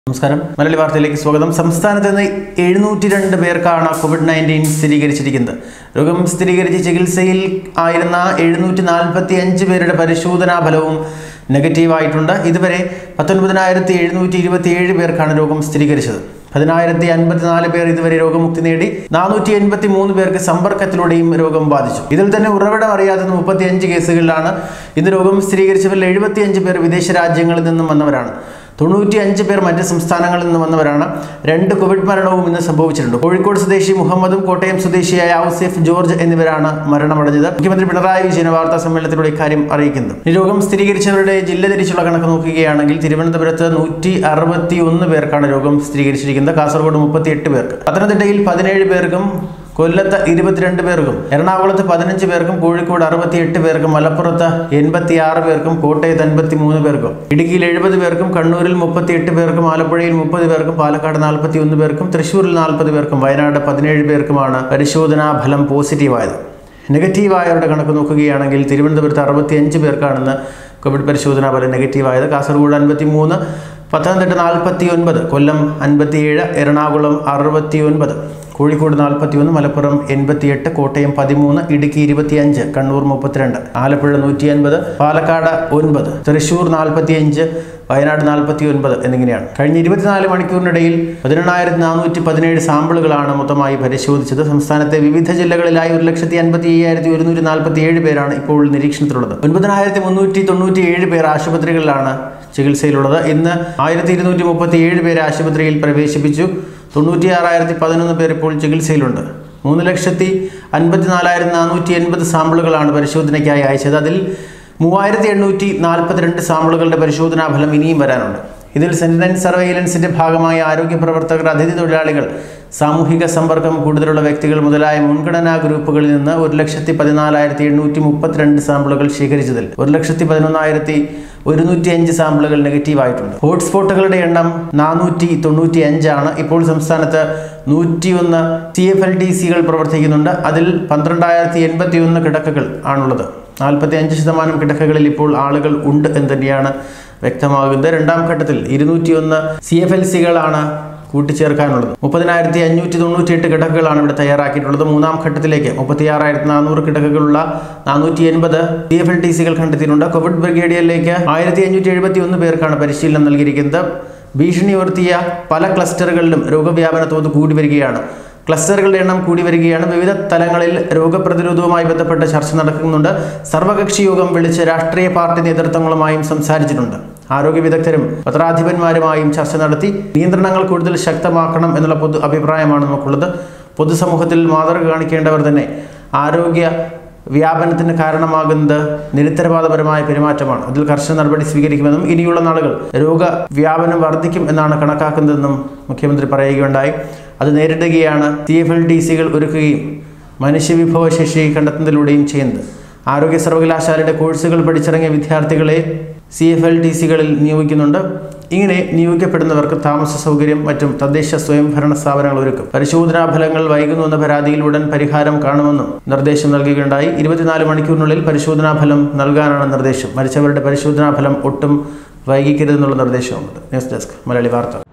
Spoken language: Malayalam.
നമസ്കാരം മലയാളി വാർത്തയിലേക്ക് സ്വാഗതം സംസ്ഥാനത്ത് നിന്ന് എഴുന്നൂറ്റി രണ്ട് പേർക്കാണ് കോവിഡ് നയൻറ്റീൻ സ്ഥിരീകരിച്ചിരിക്കുന്നത് രോഗം സ്ഥിരീകരിച്ച് ചികിത്സയിൽ ആയിരുന്ന എഴുന്നൂറ്റി നാൽപ്പത്തി അഞ്ച് പേരുടെ പരിശോധനാ ഫലവും നെഗറ്റീവായിട്ടുണ്ട് ഇതുവരെ പത്തൊൻപതിനായിരത്തി എഴുന്നൂറ്റി ഇരുപത്തി ഏഴ് പേർക്കാണ് രോഗം സ്ഥിരീകരിച്ചത് പതിനായിരത്തി അൻപത്തിനാല് പേർ ഇതുവരെ രോഗമുക്തി നേടി നാനൂറ്റി എൺപത്തി മൂന്ന് പേർക്ക് സമ്പർക്കത്തിലൂടെയും രോഗം ബാധിച്ചു ഇതിൽ തന്നെ ഉറവിടം അറിയാത്ത മുപ്പത്തി അഞ്ച് കേസുകളിലാണ് ഇന്ന് രോഗം സ്ഥിരീകരിച്ചവരിൽ എഴുപത്തിയഞ്ച് പേർ വിദേശ രാജ്യങ്ങളിൽ നിന്നും വന്നവരാണ് തൊണ്ണൂറ്റി അഞ്ച് പേർ മറ്റ് സംസ്ഥാനങ്ങളിൽ നിന്ന് വന്നവരാണ് രണ്ട് കോവിഡ് മരണവും ഇന്ന് സംഭവിച്ചിട്ടുണ്ട് കോഴിക്കോട് സ്വദേശി മുഹമ്മദും കോട്ടയം സ്വദേശിയായ ഔസേഫ് ജോർജ് എന്നിവരാണ് മരണമടഞ്ഞത് മുഖ്യമന്ത്രി പിണറായി വിജയൻ വാർത്താ സമ്മേളനത്തിലൂടെ ഇക്കാര്യം അറിയിക്കുന്നു ഈ രോഗം സ്ഥിരീകരിച്ചവരുടെ ജില്ല തിരിച്ചുള്ള കണക്ക് നോക്കുകയാണെങ്കിൽ തിരുവനന്തപുരത്ത് നൂറ്റി അറുപത്തി ഒന്ന് പേർക്കാണ് രോഗം സ്ഥിരീകരിച്ചിരിക്കുന്നത് കാസർഗോഡ് മുപ്പത്തി എട്ട് പേർക്ക് പത്തനംതിട്ടയിൽ പതിനേഴ് പേർക്കും കൊല്ലത്ത് ഇരുപത്തിരണ്ട് പേർക്കും എറണാകുളത്ത് പതിനഞ്ച് പേർക്കും കോഴിക്കോട് അറുപത്തിയെട്ട് പേർക്കും മലപ്പുറത്ത് എൺപത്തി ആറ് പേർക്കും കോട്ടയത്ത് അൻപത്തി മൂന്ന് പേർക്കും ഇടുക്കിയിൽ എഴുപത് പേർക്കും കണ്ണൂരിൽ മുപ്പത്തിയെട്ട് പേർക്കും ആലപ്പുഴയിൽ മുപ്പത് പേർക്കും പാലക്കാട് നാൽപ്പത്തി ഒന്ന് പേർക്കും തൃശ്ശൂരിൽ നാൽപ്പത് പേർക്കും വയനാട് പതിനേഴ് പേർക്കുമാണ് പരിശോധനാ ഫലം പോസിറ്റീവായത് നെഗറ്റീവായവരുടെ കണക്ക് നോക്കുകയാണെങ്കിൽ തിരുവനന്തപുരത്ത് അറുപത്തിയഞ്ച് പേർക്കാണെന്ന് കോവിഡ് പരിശോധനാ ഫലം നെഗറ്റീവായത് കാസർഗോഡ് അൻപത്തി മൂന്ന് പത്തനംതിട്ട നാൽപ്പത്തി ഒൻപത് കൊല്ലം അൻപത്തിയേഴ് എറണാകുളം അറുപത്തി ഒൻപത് കോഴിക്കോട് നാൽപ്പത്തി ഒന്ന് മലപ്പുറം എൺപത്തിയെട്ട് കോട്ടയം പതിമൂന്ന് ഇടുക്കി ഇരുപത്തിയഞ്ച് കണ്ണൂർ മുപ്പത്തിരണ്ട് ആലപ്പുഴ നൂറ്റി അൻപത് പാലക്കാട് ഒൻപത് തൃശൂർ നാൽപ്പത്തിയഞ്ച് വയനാട് നാൽപ്പത്തി ഒൻപത് എന്നിങ്ങനെയാണ് കഴിഞ്ഞ ഇരുപത്തിനാല് മണിക്കൂറിനിടയിൽ പതിനെണ്ണായിരത്തി നാനൂറ്റി പതിനേഴ് സാമ്പിളുകളാണ് മൊത്തമായി പരിശോധിച്ചത് സംസ്ഥാനത്തെ വിവിധ ജില്ലകളിലായി ഒരു ലക്ഷത്തി അൻപത്തി അയ്യായിരത്തി ഒരുന്നൂറ്റി നാൽപ്പത്തി ഏഴ് പേരാണ് ഇപ്പോൾ നിരീക്ഷണത്തിലുള്ളത് ഒൻപതിനായിരത്തി മുന്നൂറ്റി തൊണ്ണൂറ്റി ഏഴ് പേർ ആശുപത്രികളിലാണ് ചികിത്സയിലുള്ളത് ഇന്ന് ആയിരത്തി ഇരുന്നൂറ്റി മുപ്പത്തി ഏഴ് പേരെ ആശുപത്രിയിൽ പ്രവേശിപ്പിച്ചു തൊണ്ണൂറ്റി ആറായിരത്തി പതിനൊന്ന് പേർ ഇപ്പോൾ ചികിത്സയിലുണ്ട് മൂന്ന് ലക്ഷത്തി അൻപത്തി നാലായിരത്തി നാനൂറ്റി എൺപത് സാമ്പിളുകളാണ് പരിശോധനയ്ക്കായി അയച്ചത് അതിൽ മൂവായിരത്തി എണ്ണൂറ്റി നാൽപ്പത്തിരണ്ട് സാമ്പിളുകളുടെ പരിശോധനാ ഫലം ഇനിയും വരാനുണ്ട് ഇതിൽ സെന്റിനൽ സർവൈലൻസിന്റെ ഭാഗമായി ആരോഗ്യ പ്രവർത്തകർ അതിഥി തൊഴിലാളികൾ സാമൂഹിക സമ്പർക്കം കൂടുതലുള്ള വ്യക്തികൾ മുതലായ മുൻഗണനാ ഗ്രൂപ്പുകളിൽ നിന്ന് ഒരു ലക്ഷത്തി പതിനാലായിരത്തി എണ്ണൂറ്റി മുപ്പത്തിരണ്ട് സാമ്പിളുകൾ ശേഖരിച്ചതിൽ ഒരു ലക്ഷത്തി പതിനൊന്നായിരത്തി ഒരുന്നൂറ്റി അഞ്ച് സാമ്പിളുകൾ നെഗറ്റീവ് ആയിട്ടുണ്ട് ഹോട്ട്സ്പോട്ടുകളുടെ എണ്ണം നാനൂറ്റി തൊണ്ണൂറ്റി അഞ്ചാണ് ഇപ്പോൾ സംസ്ഥാനത്ത് നൂറ്റിയൊന്ന് സി എഫ് എൽ ടി സികൾ പ്രവർത്തിക്കുന്നുണ്ട് അതിൽ പന്ത്രണ്ടായിരത്തി എൺപത്തി ഒന്ന് കിടക്കകൾ ആണുള്ളത് നാൽപ്പത്തി അഞ്ച് ശതമാനം കിടക്കകളിൽ ഇപ്പോൾ ആളുകൾ ഉണ്ട് എന്ന് തന്നെയാണ് വ്യക്തമാകുന്നത് രണ്ടാം ഘട്ടത്തിൽ ഇരുന്നൂറ്റിയൊന്ന് സി എഫ് എൽ സികളാണ് കൂട്ടിച്ചേർക്കാനുള്ളത് മുപ്പതിനായിരത്തി അഞ്ഞൂറ്റി തൊണ്ണൂറ്റി എട്ട് കിടക്കകളാണ് ഇവിടെ തയ്യാറാക്കിയിട്ടുള്ളത് മൂന്നാം ഘട്ടത്തിലേക്ക് മുപ്പത്തിയാറായിരത്തി നാനൂറ് കിടക്കകളുള്ള നാനൂറ്റി എൺപത് സി എഫ് എൽ ടി സികൾ കണ്ടെത്തിയിട്ടുണ്ട് കോവിഡ് ബ്രിഗേഡിയറിലേക്ക് ആയിരത്തി അഞ്ഞൂറ്റി എഴുപത്തി ഒന്ന് പേർക്കാണ് പരിശീലനം നൽകിയിരിക്കുന്നത് ഭീഷണി ഉയർത്തിയ പല ക്ലസ്റ്ററുകളിലും രോഗവ്യാപന തോത് കൂടി വരികയാണ് ക്ലസ്റ്ററുകളുടെ എണ്ണം കൂടി വരികയാണ് വിവിധ തലങ്ങളിൽ രോഗപ്രതിരോധവുമായി ബന്ധപ്പെട്ട ചർച്ച നടക്കുന്നുണ്ട് സർവകക്ഷി യോഗം വിളിച്ച് രാഷ്ട്രീയ പാർട്ടി നേതൃത്വങ്ങളുമായും സംസാരിച്ചിട്ടുണ്ട് ആരോഗ്യ വിദഗ്ധരും പത്രാധിപന്മാരുമായും ചർച്ച നടത്തി നിയന്ത്രണങ്ങൾ കൂടുതൽ ശക്തമാക്കണം എന്നുള്ള പൊതു അഭിപ്രായമാണ് നമുക്കുള്ളത് പൊതുസമൂഹത്തിൽ മാതൃക കാണിക്കേണ്ടവർ തന്നെ ആരോഗ്യ വ്യാപനത്തിന് കാരണമാകുന്നത് നിരുത്തരവാദപരമായ പെരുമാറ്റമാണ് അതിൽ കർശന നടപടി സ്വീകരിക്കുമെന്നും ഇനിയുള്ള നാളുകൾ രോഗവ്യാപനം വർദ്ധിക്കും എന്നാണ് കണക്കാക്കുന്നതെന്നും മുഖ്യമന്ത്രി പറയുകയുണ്ടായി അത് നേരിടുകയാണ് സി എഫ് എൽ ടി സികൾ ഒരുക്കുകയും മനുഷ്യവിഭവശേഷി കണ്ടെത്തുന്നതിലൂടെയും ചെയ്യുന്നത് ആരോഗ്യ സർവകലാശാലയുടെ കോഴ്സുകൾ പഠിച്ചിറങ്ങിയ വിദ്യാർത്ഥികളെ സി എഫ് എൽ ടി സികളിൽ നിയോഗിക്കുന്നുണ്ട് ഇങ്ങനെ നിയോഗിക്കപ്പെടുന്നവർക്ക് താമസ സൗകര്യം മറ്റും തദ്ദേശ സ്വയംഭരണ സ്ഥാപനങ്ങൾ ഒരുക്കും പരിശോധനാ ഫലങ്ങൾ വൈകുന്നുവെന്ന പരാതിയിൽ ഉടൻ പരിഹാരം കാണുമെന്നും നിർദ്ദേശം നൽകുകയുണ്ടായി ഇരുപത്തിനാല് മണിക്കൂറിനുള്ളിൽ പരിശോധനാ ഫലം നൽകാനാണ് നിർദ്ദേശം മരിച്ചവരുടെ പരിശോധനാ ഫലം ഒട്ടും വൈകിക്കരുതെന്നുള്ള നിർദ്ദേശമുണ്ട് ന്യൂസ് ഡെസ്ക് മലയാളി വാർത്ത